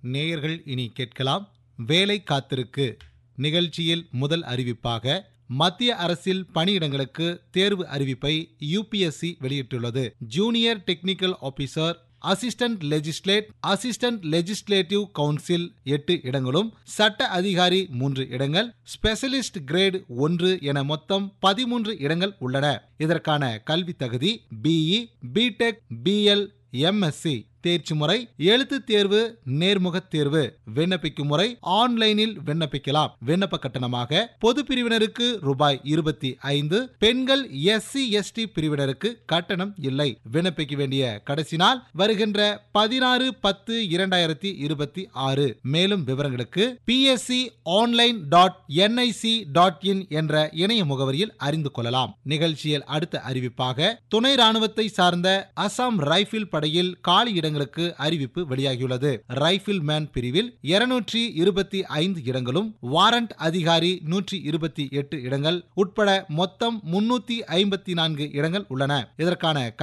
நேயர்கள் இனி கேட்கலாம் வேலை காத்திருக்கு நிகழ்ச்சியில் முதல் அறிவிப்பாக மத்திய அரசில் பணியிடங்களுக்கு தேர்வு அறிவிப்பை யுபிஎஸ்சி வெளியிட்டுள்ளது junior technical officer assistant legislate assistant legislative council எட்டு இடங்களும் சட்ட அதிகாரி மூன்று இடங்கள் ஸ்பெஷலிஸ்ட் கிரேட் ஒன்று என மொத்தம் பதிமூன்று இடங்கள் உள்ளன இதற்கான கல்வி தகுதி பிஇ பிடெக் பிஎல் எம்எஸ்சி தேர்ச்சி முறை எழுத்து தேர்வு நேர்முக தேர்வு விண்ணப்பிக்கும் முறை ஆன்லைனில் விண்ணப்பிக்கலாம் விண்ணப்ப கட்டணமாக பொது பிரிவினருக்கு ரூபாய் இருபத்தி ஐந்து பெண்கள் எஸ்சி எஸ்டி பிரிவினருக்கு கட்டணம் இல்லை விண்ணப்பிக்க வேண்டிய கடைசி நாள் வருகின்ற பதினாறு பத்து இரண்டாயிரத்தி இருபத்தி ஆறு மேலும் விவரங்களுக்கு PSC online dot NIC dot in என்ற இணைய முகவரியில் அறிந்து கொள்ளலாம் நிகழ்ச்சியில் அடுத்த அறிவிப்பாக துணை ராணுவத்தை சார்ந்த அசாம் ரைபிள் படையில் காலி இடங்களுக்கு அறிவிப்பு வெளியாகியுள்ளது ரைபிள் மேன் பிரிவில் இருநூற்றி இருபத்தி ஐந்து இடங்களும் வாரண்ட் அதிகாரி நூற்றி இருபத்தி எட்டு இடங்கள் உட்பட மொத்தம் முன்னூத்தி ஐம்பத்தி நான்கு இடங்கள் உள்ளன இதற்கான